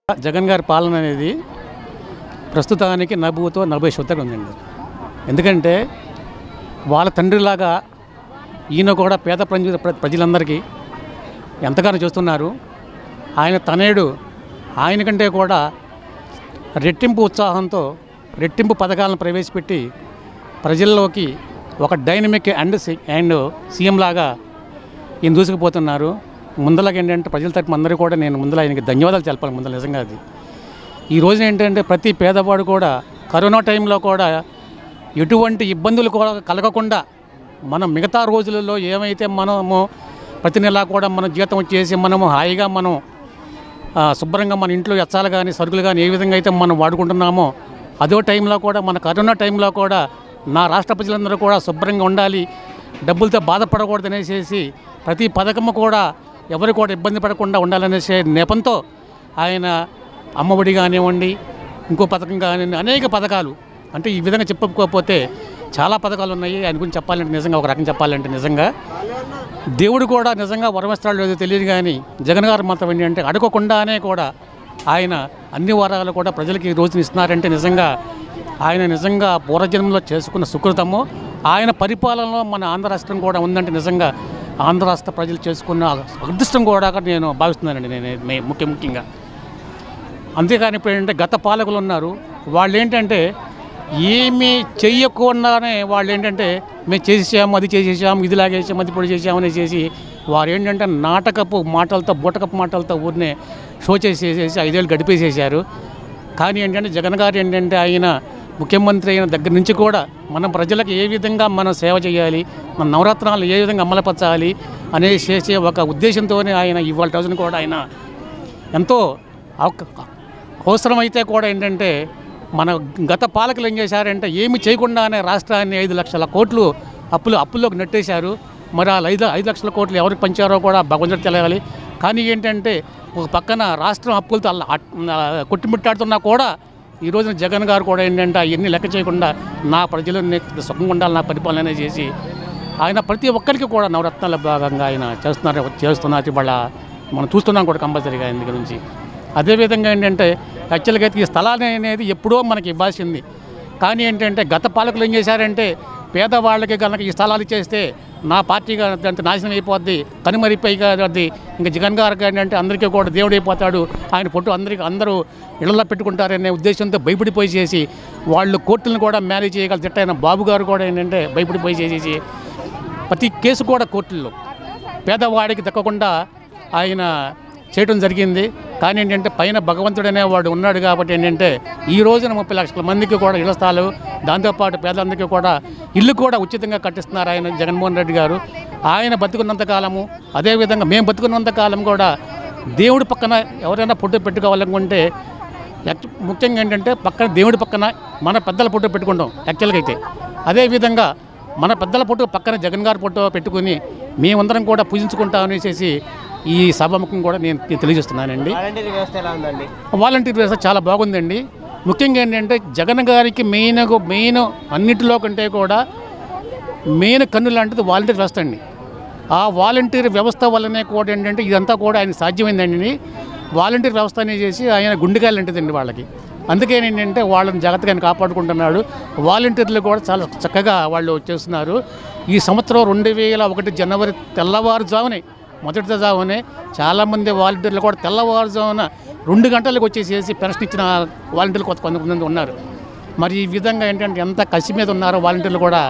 జగన్ గారి పాలన అనేది ప్రస్తుతానికి నవ్వుతో నలభై శుద్ధంగా ఉందండి ఎందుకంటే వాళ్ళ తండ్రిలాగా ఈయన కూడా పేద ప్రజ ప్ర- ప్రజలందరికీ ఎంతగానో చూస్తున్నారు ఆయన తనేడు ఆయన కంటే కూడా రెట్టింపు ఉత్సాహంతో రెట్టింపు పథకాలను ప్రవేశపెట్టి ప్రజల్లోకి ఒక డైనమిక్ అండ్ సి- అండ్ సీఎం లాగా ఈయన దూసుకుపోతున్నారు ముందలకి ఏంటంటే ప్రజల తరపు అందరూ కూడా నేను ముందర ఆయనకి ధన్యవాదాలు తెలపాలి ముందర నిజంగా అది ఈ రోజున ఏంటంటే ప్రతి పేదవాడు కూడా కరోనా టైంలో కూడా ఎటువంటి ఇబ్బందులు కూడా కలగకుండా మనం మిగతా రోజులలో ఏమైతే మనము ప్రతి నెలా కూడా మనం జీతం వచ్చేసి మనము హాయిగా మనం ఆ, శుభ్రంగా మన ఇంట్లో ఎచ్చాలు కానీ సరుకులు కానీ ఏ విధంగా అయితే మనం వాడుకుంటున్నామో అదో టైంలో కూడా మన కరోనా టైంలో కూడా నా రాష్ట్ర ప్రజలందరూ కూడా శుభ్రంగా ఉండాలి డబ్బులతో బాధపడకూడదు అనేసి ప్రతి పథకము కూడా ఎవరు కూడా ఇబ్బంది పడకుండా ఉండాలనేసే నెపంతో ఆయన అమ్మఒడి కానివ్వండి ఇంకో పథకం కానివ్వండి అనేక పథకాలు అంటే ఈ విధంగా చెప్పుకోకపోతే చాలా పథకాలు ఉన్నాయి ఆయన గురించి చెప్పాలంటే నిజంగా ఒక రకం చెప్పాలంటే నిజంగా దేవుడు కూడా నిజంగా వరమిస్తాడు లేదో తెలియదు కానీ జగన్ గారు మాత్రం ఏంటంటే అడగకుండానే కూడా ఆయన అన్ని వరాలు కూడా ప్రజలకి ఈ రోజున ఇస్తున్నారంటే నిజంగా ఆయన నిజంగా పూర్వజన్మలో చేసుకున్న సుకృతము ఆయన పరిపాలనలో మన ఆంధ్ర రాష్ట్రం కూడా ఉందంటే నిజంగా ఆంధ్ర రాష్ట్ర ప్రజలు చేసుకున్న అదృష్టం కూడా నేను భావిస్తున్నానండి నేను మే- ముఖ్య ముఖ్యంగా అంతేకాని ఇప్పుడు ఏంటంటే గత పాలకులు ఉన్నారు వాళ్ళు ఏంటంటే ఏమీ చెయ్యకుండానే వాళ్ళు ఏంటంటే మేము చేసేసాము అది చేసేసాము ఇది లాగేసాము అది పొడి చేసాము అనేసి వారు ఏంటంటే నాటకపు మాటలతో బూటకపు మాటలతో ఊరినే షో చేసేసేసి ఐదేళ్ళు గడిపేసేసారు కానీ ఏంటంటే జగన్ గారు ఏంటంటే ఆయన ముఖ్యమంత్రి అయిన దగ్గర నుంచి కూడా మన ప్రజలకు ఏ విధంగా మనం సేవ చేయాలి మన నవరత్నాలు ఏ విధంగా అమలుపరచాలి అనేసి చేసే ఒక ఉద్దేశంతోనే ఆయన ఇవాళ రోజున కూడా ఆయన ఎంతో అవక- అవసరమైతే కూడా ఏంటంటే మన గత పాలకులు ఏం చేశారంటే ఏమి చేయకుండానే రాష్ట్రాన్ని ఐదు లక్షల కోట్లు అప్పులు అప్పుల్లోకి నెట్టేశారు మరి ఆ ఐదు ఐదు లక్షల కోట్లు ఎవరికి పంచారో కూడా భగవంతుడు తెలియాలి కానీ ఏంటంటే ఒక పక్కన రాష్ట్రం అప్పులతో అల్ల అట్- ఆ, కొట్టుమిట్టాడుతున్నా కూడా ఈ రోజున జగన్ గారు కూడా ఏంటంటే అవన్నీ లెక్క చేయకుండా నా ప్రజలు నే- సుఖంగా ఉండాలి నా పరిపాలన చేసి ఆయన ప్రతి ఒక్కరికి కూడా నవరత్నాల భాగంగా ఆయన చేస్తున్నారు చేస్తున్నారు ఇవాళ మనం చూస్తున్నాం కూడా కంపల్సరీగా ఆయన దగ్గర నుంచి అదేవిధంగా ఏంటంటే యాక్చువల్గా అయితే ఈ స్థలాన్ని అనేది ఎప్పుడో మనకి ఇవ్వాల్సింది కానీ ఏంటంటే గత పాలకులు ఏం చేశారంటే పేదవాళ్ళకి కనుక ఈ స్థలాలు ఇచ్చేస్తే నా పార్టీగా దాంతో నాశనం అయిపోద్ది కనుమరిపోయి అది ఇంకా జగన్ గారికి ఏంటంటే అందరికీ కూడా దేవుడు అయిపోతాడు ఆయన ఫోటో అందరికీ అందరూ ఇళ్లలో పెట్టుకుంటారనే ఉద్దేశంతో భయపడిపోయి చేసి వాళ్ళు కోర్టులను కూడా మేనేజ్ చేయగల తిట్టైన బాబు గారు కూడా ఏంటంటే భయపడిపోయి చేసేసి ప్రతి కేసు కూడా కోర్టుల్లో పేదవాడికి దక్కకుండా ఆయన చేయడం జరిగింది కానీ ఏంటంటే పైన భగవంతుడు అనేవాడు ఉన్నాడు కాబట్టి ఏంటంటే ఈ రోజున ముప్పై లక్షల మందికి కూడా ఇళ్ల స్థలాలు దాంతోపాటు పేదలందరికీ కూడా ఇల్లు కూడా ఉచితంగా కట్టిస్తున్నారు ఆయన జగన్మోహన్ రెడ్డి గారు ఆయన బతుకున్నంత కాలము అదేవిధంగా మేము బతుకున్నంత కాలం కూడా దేవుడి పక్కన ఎవరైనా ఫోటో పెట్టుకోవాలనుకుంటే యాక్చు- ముఖ్యంగా ఏంటంటే పక్కన దేవుడి పక్కన మన పెద్దల ఫోటో పెట్టుకుంటాం యాక్చువల్గా అయితే అదేవిధంగా మన పెద్దల ఫోటో పక్కన జగన్ గారి ఫోటో పెట్టుకుని మేమందరం కూడా పూజించుకుంటాం అనేసి ఈ సభాముఖం కూడా నేను తెలియజేస్తున్నానండి వాలంటీర్ వ్యవస్థ ఎలా ఉందండి వాలంటీర్ వ్యవస్థ చాలా బాగుందండి ముఖ్యంగా ఏంటంటే జగన్ గారికి మెయిన్ మెయిన్ అన్నిటిలో కంటే కూడా మెయిన్ కన్ను లాంటిది వాలంటీర్ వ్యవస్థ అండి ఆ వాలంటీర్ వ్యవస్థ వల్లనే కూడా ఏంటంటే ఇదంతా కూడా ఆయన సాధ్యమైందండి వాలంటీర్ వ్యవస్థ అనేది చేసి ఆయన గుండెకాయలు లాంటిదండి వాళ్ళకి అందుకే ఏంటంటే వాళ్ళని జాగ్రత్తగా ఆయన కాపాడుకుంటున్నాడు వాలంటీర్లు కూడా చాలా చక్కగా వాళ్ళు చేస్తున్నారు ఈ సంవత్సరం రెండు వేల ఒకటి జనవరి తెల్లవారుజామునే మొదటి జామునే చాలామంది వాలంటీర్లు కూడా తెల్లవారుజామున రెండు గంటలకు వచ్చేసేసి పెన్షన్ ఇచ్చిన వాలంటీర్లు కొంత కొంతమంది ఉన్నారు మరి ఈ విధంగా ఏంటంటే ఎంత కసి మీద ఉన్నారో వాలంటీర్లు కూడా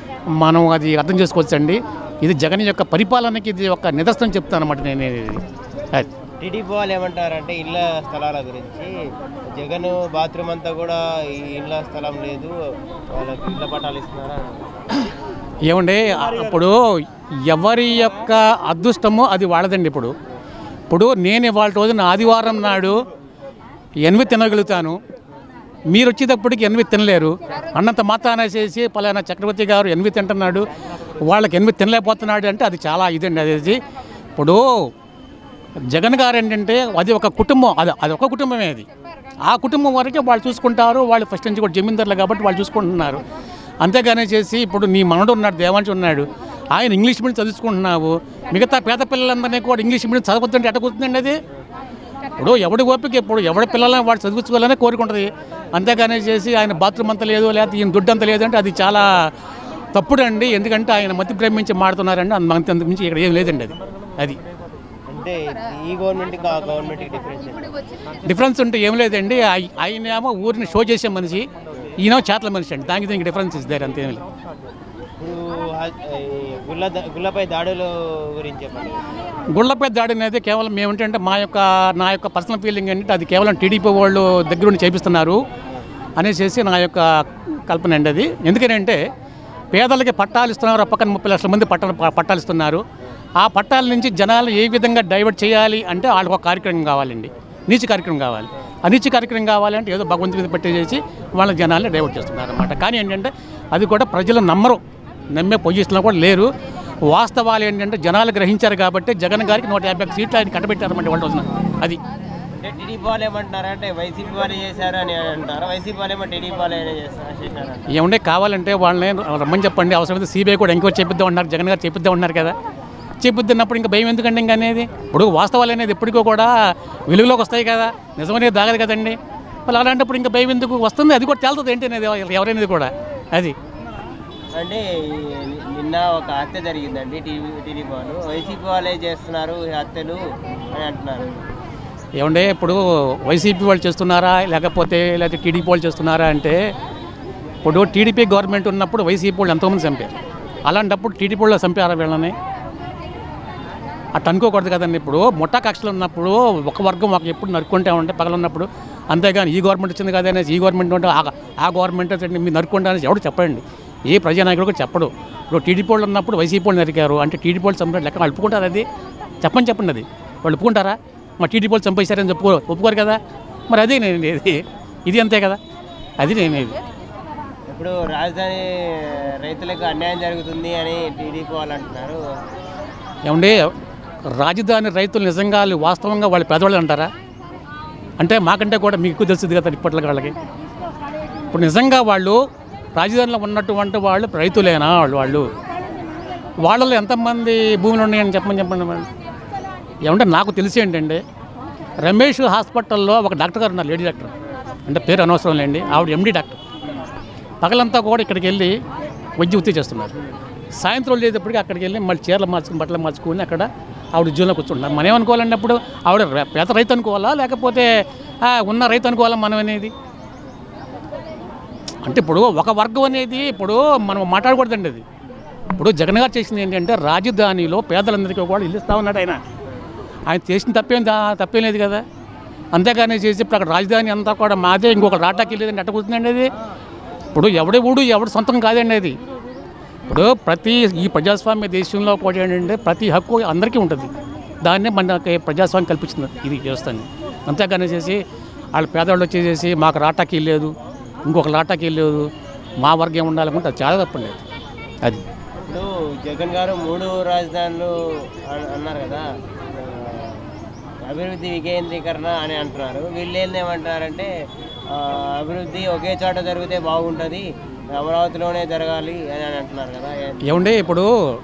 మనం అది అర్థం చేసుకోవచ్చండి ఇది జగన్ యొక్క పరిపాలనకి ఇది ఒక నిదర్శనం చెప్తాను అనమాట నేను ఇది. అది. టీడీపీ వాళ్ళు ఏమంటారంటే ఇళ్ళ స్థలాల గురించి జగన్ బాత్రూమ్ అంతా కూడా ఈ ఇళ్ళ స్థలం లేదు వాళ్ళకి ఇళ్ళ పట్టాలు ఇస్తున్నారా ఏమండి అప్పుడు ఎవరి యొక్క అదృష్టమో అది వాళ్ళదండి ఇప్పుడు ఇప్పుడు నేను ఇవాళ రోజున ఆదివారం నాడు ఎనిమిది తినగలుగుతాను మీరు వచ్చేటప్పటికి ఎనిమిది తినలేరు అన్నంత మాత్రాన చేసి పలానా చక్రవర్తి గారు ఎనిమిది తింటున్నాడు వాళ్ళకి ఎనిమిది తినలేకపోతున్నాడు అంటే అది చాలా ఇదండి అది ఇప్పుడు జగన్ గారు ఏంటంటే అది ఒక కుటుంబం అది అది ఒక కుటుంబమే అది ఆ కుటుంబం వరకే వాళ్ళు చూసుకుంటారు వాళ్ళు ఫస్ట్ నుంచి కూడా జమీందారులు కాబట్టి వాళ్ళు చూసుకుంటున్నారు అంతేగానే చేసి ఇప్పుడు నీ మనడు ఉన్నాడు దేవాంశ్ ఉన్నాడు ఆయన ఇంగ్లీష్ మీడియం చదువుకుంటున్నావు మిగతా పేద పిల్లలందరినీ కూడా ఇంగ్లీష్ మీడియం చదవద్దంటే ఎట్ట కూర్చుందండి అది ఇప్పుడు ఎవడి ఓపిక ఇప్పుడు ఎవడి పిల్లలని వాడు చదివించుకోవాలనే కోరుకుంటుంది అంతేగానే చేసి ఆయన బాత్రూమ్ అంత లేదు లేకపోతే ఈయన దుడ్డు అంత లేదు అంటే అది చాలా తప్పుడండి ఎందుకంటే ఆయన మతి ప్రేమించి మాడుతున్నారండి అంత అంత మించి ఇక్కడ ఏం లేదండి అది అది అంటే ఈ గవర్నమెంట్కి ఆ గవర్నమెంట్కి డిఫరెన్స్ ఏంటి? డిఫరెన్స్ ఉంటే ఏం లేదండి ఆయ- ఆయన ఏమో ఊరిని షో చేసే మనిషి ఈయన చేతల మనిషి అండి దానికి దీనికి డిఫరెన్స్ ఇస్తారు అంతేం లేదు ఇప్పుడు హ- ఈ గుళ్ళ ద- గుళ్ళపై దాడుల గురించి చెప్పండి గుళ్ళపై దాడి అనేది కేవలం ఏమిటంటే మా యొక్క నా యొక్క పర్సనల్ ఫీలింగ్ ఏంటంటే అది కేవలం టీడీపీ వాళ్ళు దగ్గరుండి చేపిస్తున్నారు అనేసి నా యొక్క కల్పన అండి అది ఎందుకనంటే పేదలకి పట్టాలు ఇస్తున్నారు ఆ పక్కన ముప్పై లక్షల మంది పట్టాలు పట్టాలు ఇస్తున్నారు ఆ పట్టాల నుంచి జనాలు ఏ విధంగా డైవర్ట్ చేయాలి అంటే వాళ్ళకి ఒక కార్యక్రమం కావాలండి నీచి కార్యక్రమం కావాలి ఆ నీచి కార్యక్రమం కావాలంటే ఏదో భగవంతు మీద పెట్టేసేసి వాళ్ళ జనాల్ని డైవర్ట్ చేస్తున్నారు అనమాట కానీ ఏంటంటే అది కూడా ప్రజలు నమ్మరు నమ్మే పొజిషన్లో కూడా లేరు వాస్తవాలు ఏంటంటే జనాలు గ్రహించారు కాబట్టి జగన్ గారికి నూట యాభై ఒక్క సీట్లు ఆయన కట్టబెట్టారన్నమాట వాళ్ళు రోజున అది అంటే టీడీపీ వాళ్ళు ఏమంటున్నారంటే వైసీపీ వాళ్ళు చేశారు అని అంటారు వైసీపీ వాళ్ళు ఏమో టీడీపీ వాళ్ళు ఏమైనా చేస్తారు చేశారంట ఏమంటే కావాలంటే వాళ్ళని రమ్మని చెప్పండి అవసరమైతే సిబిఐ కూడా ఎంక్వైరీ చేపిద్దాం ఉన్నారు జగన్ గారు చేపిద్దాం ఉన్నారు కదా చేపిద్దినప్పుడు ఇంకా భయం ఎందుకండి ఇంకా అనేది ఇప్పుడు వాస్తవాలు అనేది ఎప్పటికో కూడా వెలుగులోకి వస్తాయి కదా నిజమనేది దాగదు కదండి వాళ్ళు అలాంటప్పుడు ఇంకా భయం ఎందుకు వస్తుంది అది కూడా తేలుతుంది ఏంటి అనేది ఎవరైనది కూడా అది అంటే ఈ నిన్న ఒక హత్య జరిగిందండి టీవీ టీడీపీ వాళ్ళు వైసీపీ వాళ్ళే చేస్తున్నారు ఈ హత్యలు అని అంటున్నారు ఏమంటే ఇప్పుడు వైసీపీ వాళ్ళు చేస్తున్నారా లేకపోతే లేకపోతే టీడీపీ వాళ్ళు చేస్తున్నారా అంటే ఇప్పుడు టీడీపీ గవర్నమెంట్ ఉన్నప్పుడు వైసీపీ వాళ్ళు ఎంతోమంది చంపారు అలాంటప్పుడు టీడీపీ వాళ్ళు చంపారా వీళ్ళని అట్ట అనుకోకూడదు కదండి ఇప్పుడు ముఠా కక్షలు ఉన్నప్పుడు ఒక వర్గం ఒక ఎప్పుడు నరుక్కుంటా ఉంటే పగలున్నప్పుడు అంతేగాని ఈ గవర్నమెంట్ వచ్చింది కదా అనేసి ఈ గవర్నమెంట్ ఉంటే ఆ- ఆ గవర్నమెంట్ వచ్చి మీరు నరుక్కుంటా అనేసి ఎవడు చెప్పండి ఏ ప్రజానాయకుడు కూడా చెప్పడు ఇప్పుడు టీడీపీ వాళ్ళు ఉన్నప్పుడు వైసీపీ వాళ్ళు నరికారు అంటే టీడీపీ వాళ్ళు చంపారు లెక్క వాళ్ళు ఒప్పుకుంటారు అది చెప్పని చెప్పండి అది వాళ్ళు ఒప్పుకుంటారా మా టీడీపీ వాళ్ళు చంపేశారని చెప్పుకో ఒప్పుకోరు కదా మరి అదే నేను ఇది ఇది అంతే కదా అది నేను ఇది ఇప్పుడు రాజధాని రైతులకు అన్యాయం జరుగుతుంది అని టీడీపీ వాళ్ళు అంటున్నారు ఏమంటే రాజధాని రైతులు నిజంగా వాళ్ళు వాస్తవంగా వాళ్ళు పేదవాళ్ళు అంటారా అంటే మాకంటే కూడా మీకు ఎక్కువ తెలుస్తుంది కదా ఇప్పట్లో వాళ్ళకి ఇప్పుడు నిజంగా వాళ్ళు రాజధానిలో ఉన్నటువంటి వాళ్ళు రైతులేనా వాళ్ళు వాళ్ళు వాళ్ళలో ఎంతమంది భూములు ఉన్నాయని చెప్పమని చెప్పండి వాళ్ళు ఏమంటే నాకు తెలిసి ఏంటంటే రమేష్ హాస్పిటల్లో ఒక డాక్టర్ గారు ఉన్నారు లేడీ డాక్టర్ అంటే పేరు అనవసరం లేండి ఆవిడ ఎండి డాక్టర్ పగలంతా కూడా ఇక్కడికి వెళ్ళి వైద్య వృత్తి చేస్తున్నారు సాయంత్రం లేదప్పటికి అక్కడికి వెళ్ళి మళ్ళీ చీరలు మార్చుకుని బట్టలు మార్చుకుని అక్కడ ఆవిడ ఉద్యోగంలో కూర్చుంటున్నారు మనం ఏమనుకోవాలండి అప్పుడు ఆవిడ ర- పేద రైతు అనుకోవాలా లేకపోతే ఆ, ఉన్న రైతు అనుకోవాలా మనం అనేది అంటే ఇప్పుడు ఒక వర్గం అనేది ఇప్పుడు మనం మాట్లాడకూడదండి అది ఇప్పుడు జగన్ గారు చేసింది ఏంటంటే రాజధానిలో పేదలందరికీ కూడా ఇల్లు ఇస్తా ఉన్నాడు ఆయన ఆయన చేసిన తప్పేం దా- తప్పేం లేదు కదా అంతేగాని చేసి ఇప్పుడు అక్కడ రాజధాని అంతా కూడా మాదే ఇంకొక రాటాకి లేదండి అట్ట కూర్చుందండి అది ఇప్పుడు ఎవడి ఊడు ఎవడు సొంతం కాదండి అది ఇప్పుడు ప్రతి ఈ ప్రజాస్వామ్య దేశంలో కూడా ఏంటంటే ప్రతి హక్కు అందరికీ ఉంటుంది దాన్నే మనకి ప్రజాస్వామ్యం కల్పించింది ఇది వ్యవస్థని అంతేగాని చేసి వాళ్ళ పేదవాళ్ళు వచ్చేసేసి మాకు రాటాకి లేదు ఇంకొక రాటాకి లేదు మా వర్గం ఉండాలనుకుంటే అది చాలా తప్పండి అది అది ఇప్పుడు జగన్ గారు మూడు రాజధానులు అన్- అన్నారు కదా ఆ, అభివృద్ధి వికేంద్రీకరణ అని అంటున్నారు వీళ్ళు ఏమంటారంటే ఆ, అభివృద్ధి ఒకే చోట జరిగితే బాగుంటుంది అమరావతిలోనే జరగాలి అని అని అంటున్నారు కదా ఏ- ఏమండి ఇప్పుడు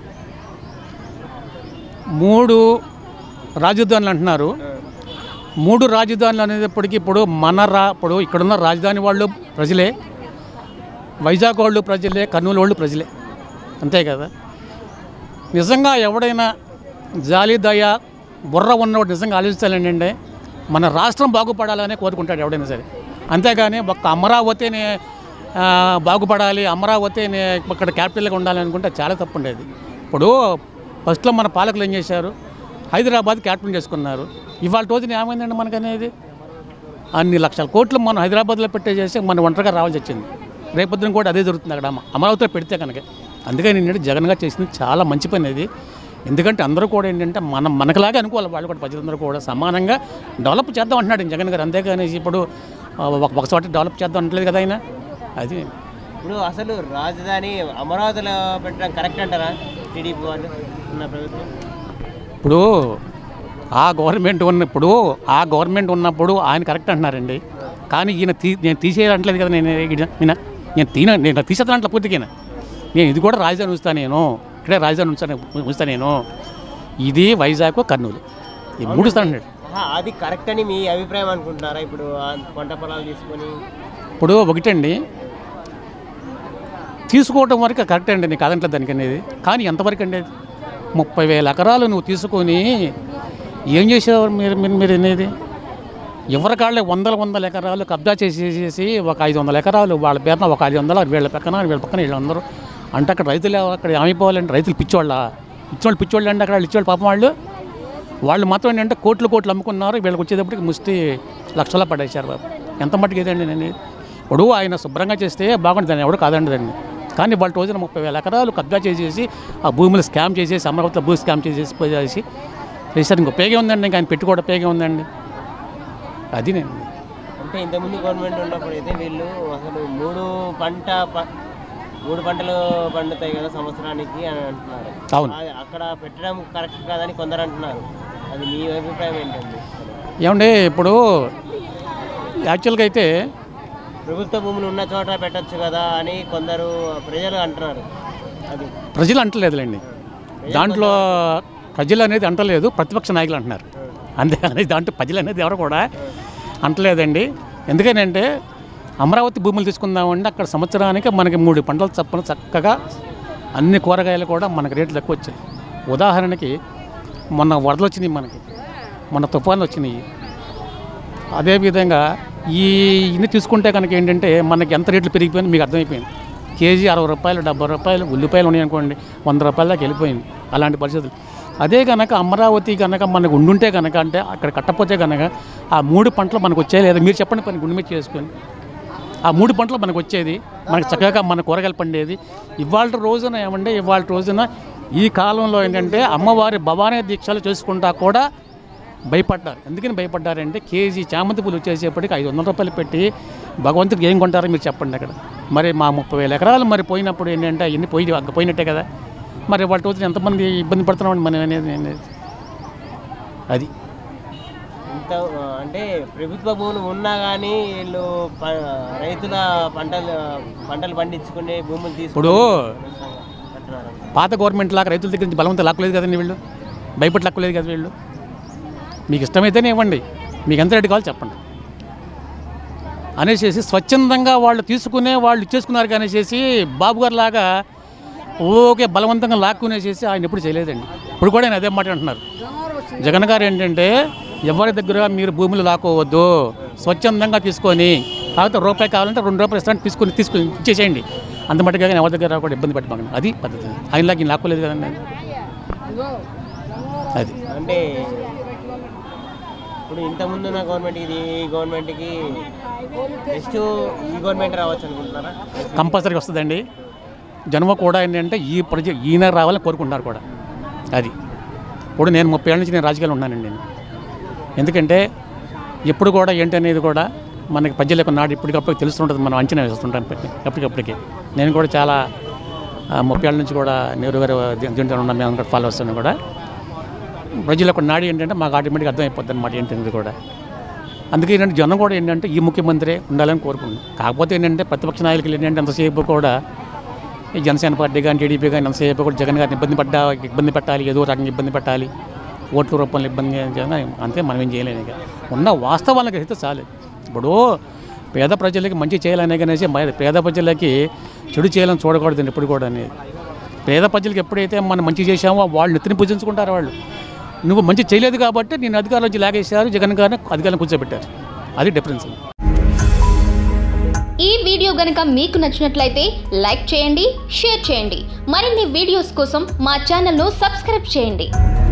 మూడు రాజధానులు అంటున్నారు మూడు రాజధానులు అనేటప్పటికీ ఇప్పుడు మన రా ఇప్పుడు ఇక్కడున్న రాజధాని వాళ్ళు ప్రజలే వైజాగ్ వాళ్ళు ప్రజలే కర్నూలు వాళ్ళు ప్రజలే అంతే కదా నిజంగా ఎవడైనా జాలి దయ బుర్ర ఉన్నవాడు నిజంగా ఆలోచించాలండి అంటే మన రాష్ట్రం బాగుపడాలని కోరుకుంటాడు ఎవడైనా సరే అంతేగాని ఒక్క అమరావతిని ఆ, బాగుపడాలి అమరావతిని ఇక్కడ క్యాపిటల్గా ఉండాలి అనుకుంటే చాలా తప్పు ఉండేది ఇప్పుడు ఫస్ట్లో మన పాలకులు ఏం చేశారు హైదరాబాద్ క్యాపిటల్ చేసుకున్నారు ఇవాళ రోజున ఏమైందండి మనకనేది అన్ని లక్షల కోట్లు మనం హైదరాబాద్లో పెట్టేసేసి మనం ఒంటరిగా రావాల్సి వచ్చింది రేపొద్దున కూడా అదే జరుగుతుంది అక్కడ అమ- అమరావతిలో పెడితే కనుక అందుకని ఏంటంటే జగన్ గారు చేసింది చాలా మంచి పని అది ఎందుకంటే అందరూ కూడా ఏంటంటే మనం మనకులాగే అనుకోవాలి వాళ్ళు కూడా ప్రజలందరూ కూడా సమానంగా డెవలప్ చేద్దాం అంటున్నాడు జగన్ గారు అంతేగాని ఇప్పుడు ఆ, ఒక ఒక చోట డెవలప్ చేద్దాం అంటలేదు కదా ఆయన అది ఇప్పుడు అసలు రాజధాని అమరావతిలో పెట్టడం కరెక్ట్ అంటారా టీడీపీ వాళ్ళు ఉన్న ప్రభుత్వం ఇప్పుడు ఆ గవర్నమెంట్ ఉన్నప్పుడు ఆ గవర్నమెంట్ ఉన్నప్పుడు ఆయన కరెక్ట్ అంటున్నారండి కానీ ఈయన తీ నేను తీసేయట్లేదు కదా నేను ఈయన ఈయన- నేను తీన నేను తీసేస్తానంట పూర్తిగా నేను ఇది కూడా రాజధాని ఉంచుతాను నేను ఇక్కడే రాజధాని ఉంచాను ఉంచుతాను నేను ఇది వైజాగ్ కర్నూలు ఈ మూడు స్థానం ఆహా, అది కరెక్ట్ అని మీ అభిప్రాయం అనుకుంటున్నారా ఇప్పుడు ఆ పంట పొలాలు తీసుకొని ఇప్పుడు ఒకటండి తీసుకోవటం వరకు కరెక్ట్ అండి నీకు కాదంటే దానికి అనేది కానీ ఎంతవరకు అండి అది? ముప్పై వేల ఎకరాలు నువ్వు తీసుకొని ఏం చేసేవారు మీరు మీరు మీరు అనేది ఎవరి కాళ్ళే వందల వందల ఎకరాలు కబ్జా చేసేసి ఒక ఐదు వందల ఎకరాలు వాళ్ళ పేరున ఒక ఐదు వందల వీళ్ళ పక్కన వీళ్ళ పక్కన వీళ్ళందరూ అంటే అక్కడ రైతులు అక్కడ ఏమైపోవాలండి రైతులు పిచ్చోళ్ళ ఇచ్చినోళ్ళు పిచ్చోళ్ళు అండి అక్కడ వాళ్ళు ఇచ్చేవాళ్ళు పాపం వాళ్ళు వాళ్ళు మాత్రం ఏంటంటే కోట్లు కోట్లు అమ్ముకున్నారు వీళ్ళకి వచ్చేటప్పటికి ముష్టి లక్షల పడేశారు బాబు ఎంత మట్టుకు ఇదండి నేను ఇప్పుడు ఆయన శుభ్రంగా చేస్తే బాగుంటుంది దాన్ని ఎవడు కాదండి దాన్ని కానీ వాళ్ళ రోజున ముప్పై వేల ఎకరాలు కబ్జా చేసేసి ఆ భూములు స్కామ్ చేసేసి అమరావతిలో భూ స్కామ్ చేసేసి పోయేసి చేశారు ఇంకో పేగే ఉందండి ఇంకా ఆయన పెట్టుకోవడం పేగే ఉందండి అది నేను అంటే ఇంతకుముందు గవర్నమెంట్ ఉన్నప్పుడు అయితే వీళ్ళు అసలు మూడు పంట ప- మూడు పంటలు పండుతాయి కదా సంవత్సరానికి అని అంటున్నారు అవును అది అక్కడ పెట్టడం కరెక్ట్ కాదని కొందరు అంటున్నారు అది మీ అభిప్రాయం ఏంటండి ఏమండి ఇప్పుడు యాక్చువల్గా అయితే ప్రభుత్వ భూములు ఉన్న చోట పెట్టొచ్చు కదా అని కొందరు ప్రజలు అంటున్నారు అది ప్రజలు అంటలేదులేండి దాంట్లో ప్రజలు అనేది అంటలేదు ప్రతిపక్ష నాయకులు అంటున్నారు అంతేగాని దాంట్లో ప్రజలు అనేది ఎవరు కూడా అంటలేదండి ఎందుకనంటే అమరావతి భూములు తీసుకుందామంటే అక్కడ సంవత్సరానికి మనకి మూడు పంటలు చప్పున చక్కగా అన్ని కూరగాయలు కూడా మనకి రేట్లు ఎక్కువ వచ్చాయి ఉదాహరణకి మొన్న వరదలు వచ్చినాయి మనకి మొన్న తుఫాన్లు వచ్చినాయి అదేవిధంగా ఈ ఇన్ని తీసుకుంటే కనుక ఏంటంటే మనకి ఎంత రేట్లు పెరిగిపోయింది మీకు అర్థమైపోయింది కేజీ అరవై రూపాయలు డెబ్బై రూపాయలు ఉల్లిపాయలు ఉన్నాయి అనుకోండి వంద రూపాయల దాకా వెళ్ళిపోయింది అలాంటి పరిస్థితులు అదే కనుక అమరావతి కనుక మనకు ఉండుంటే కనుక అంటే అక్కడ కట్టపోతే కనుక ఆ మూడు పంటలు మనకు వచ్చాయి లేదా మీరు చెప్పండి పని గుండె మీద చేసుకొని ఆ మూడు పంటలు మనకు వచ్చేది మనకు చక్కగా మన కూరగాయలు పండేది ఇవాళ రోజున ఏమంటే ఇవాళ రోజున ఈ కాలంలో ఏంటంటే అమ్మవారి భవానీ దీక్షలు చేసుకుంటా కూడా భయపడ్డారు ఎందుకని భయపడ్డారంటే కేజీ చామంతి పూలు వచ్చేసేపటికి ఐదు వందల రూపాయలు పెట్టి భగవంతుడికి ఏం కొంటారో మీరు చెప్పండి అక్కడ మరి మా ముప్పై వేల ఎకరాలు మరి పోయినప్పుడు ఏంటంటే అవన్నీ పోయి అక్కడ పోయినట్టే కదా మరి వాళ్ళ రోజున ఎంతమంది ఇబ్బంది పడుతున్నామండి మనం అనేది అనేది అది ఇంత ఆ, అంటే ప్రభుత్వ భూములు ఉన్నా కానీ వీళ్ళు ప- రైతుల పంటలు పంటలు పండించుకునే భూములు తీసుకుని ఇప్పుడు అంటున్నారు పాత గవర్నమెంట్ లాగా రైతుల దగ్గర నుంచి బలవంతం లాక్కలేదు కదండి వీళ్ళు భయపడి లాక్కలేదు కదా వీళ్ళు మీకు ఇష్టమైతేనే ఇవ్వండి మీకు ఎంత రేటు కావాలో చెప్పండి అనేసి స్వచ్ఛందంగా వాళ్ళు తీసుకునే వాళ్ళు ఇచ్చేసుకున్నారు కానీ చేసి బాబు గారు లాగా ఓకే బలవంతంగా లాక్కునేసేసి ఆయన ఎప్పుడు చేయలేదండి ఇప్పుడు కూడా ఆయన అదే మాట అంటున్నారు జగన్ గారు ఏంటంటే ఎవరి దగ్గర మీరు భూములు లాక్కోవద్దు స్వచ్ఛందంగా తీసుకొని కాకపోతే రూపాయి కావాలంటే రెండు రూపాయలు ఇస్తాను తీసుకొని తీసుకొని ఇచ్చేసేయండి అంత మట్టుగా ఎవరి దగ్గర కూడా ఇబ్బంది పెట్టమాకండి అది పద్ధతి ఆయనలాగా ఈయన లాక్కోలేదు కదండి అది అంటే ఇప్పుడు ఇంతకుముందు ఉన్న గవర్నమెంట్ ఇది ఈ గవర్నమెంట్కి నెక్స్ట్ ఈ గవర్నమెంట్ రావచ్చు అనుకుంటున్నారా కంపల్సరీగా వస్తుందండి జన్మ కూడా ఏంటంటే ఈ ప్రజ ఈయన రావాలని కోరుకుంటున్నారు కూడా అది ఇప్పుడు నేను ముప్పై ఏళ్ళ నుంచి నేను రాజకీయాలు ఉన్నానండి నేను ఎందుకంటే ఎప్పుడు కూడా ఏంటి అనేది కూడా మనకి ప్రజలకు నాడు ఇప్పటికప్పుడు తెలుస్తుంటుంది మనం అంచనా వేస్తుంటాం పెట్టి ఎప్పటికప్పటికి నేను కూడా చాలా ఆ, ముప్పై ఏళ్ళ నుంచి కూడా నెహ్రూ గారు దీ- దీంట్లో ఉన్నాం మేము కూడా ఫాలో వస్తున్నాం కూడా ప్రజలకు నాడి ఏంటంటే మాకు ఆటోమేటిక్గా అర్థమైపోద్ది అనమాట ఏంటనేది కూడా అందుకే ఏంటంటే జనం కూడా ఏంటంటే ఈ ముఖ్యమంత్రి ఉండాలని కోరుకుంటున్నాం కాకపోతే ఏంటంటే ప్రతిపక్ష నాయకులు ఏంటంటే ఎంతసేపు కూడా ఈ జనసేన పార్టీ కానీ టీడీపీ కానీ ఎంతసేపు కూడా జగన్ గారిని ఇబ్బంది పడ్డా ఇబ్బంది పెట్టాలి ఏదో రకంగా ఇబ్బంది పెట్టాలి ఓట్ల రూపంలో ఇబ్బంది చేయాలి. అంతే మనం ఏం చేయలేము ఇక ఉన్న వాస్తవాలను గ్రహిస్తే చాలు ఇప్పుడు పేద ప్రజలకి మంచి చేయాలనే కనేసి మ- పేద ప్రజలకి చెడు చేయాలని చూడకూడదండి ఎప్పుడు కూడా అనేది పేద ప్రజలకు ఎప్పుడైతే మనం మంచి చేశామో వాళ్ళు నెత్తిని పూజించుకుంటారు వాళ్ళు నువ్వు మంచి చేయలేదు కాబట్టి నేను అధికారం నుంచి లాగేశారు జగన్ గారిని అధికారం కూర్చోబెట్టారు అది డిఫరెన్స్ ఈ వీడియో గనుక మీకు నచ్చినట్లయితే లైక్ చేయండి షేర్ చేయండి మరిన్ని వీడియోస్ కోసం మా ఛానల్ను సబ్స్క్రైబ్ చేయండి